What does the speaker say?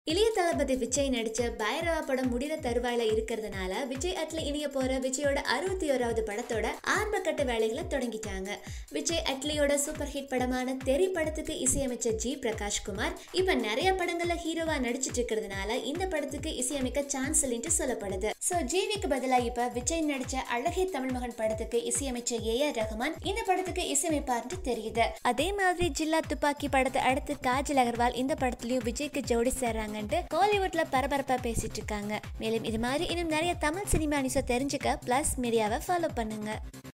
இளைய தளபதி விஜய் நடிச்ச பைரவா படம் முடிகிற தருவாயில இருக்கிறதுனால விஜய் அட்லி இணைய போற விஜயோட அறுபத்தி ஓராவது படத்தோட ஆரம்ப கட்ட வேலைகளை தொடங்கிட்டாங்க விஜய் அட்லியோட சூப்பர் ஹிட் படமான தெரி படத்துக்கு இசையமைச்ச ஜி பிரகாஷ் குமார் இப்ப நிறைய படங்கள்ல ஹீரோவா நடிச்சிட்டு இருக்கிறதுனால இந்த படத்துக்கு இசையமைக்க சான்ஸ் இல்லைன்ட்டு சொல்லப்படுது சோ ஜிவிக்கு பதிலா இப்ப விஜய் நடிச்ச அழகே தமிழ் மகன் படத்துக்கு இசையமைச்ச ஏ ஆர் ரஹ்மான் இந்த படத்துக்கு இசையமைப்பார்னு தெரியுது அதே மாதிரி ஜில்லா துப்பாக்கி படத்தை அடுத்து காஜல் அகர்வால் இந்த படத்துலயும் விஜய்க்கு ஜோடி சேர்றாங்கன்ட்டு கோலிவுட்ல பரபரப்பா பேசிட்டு இருக்காங்க மேலும் இது மாதிரி இன்னும் நிறைய தமிழ் சினிமா நியூஸை தெரிஞ்சுக்க பிளஸ் மீடியாவை ஃபாலோ பண்ணுங்க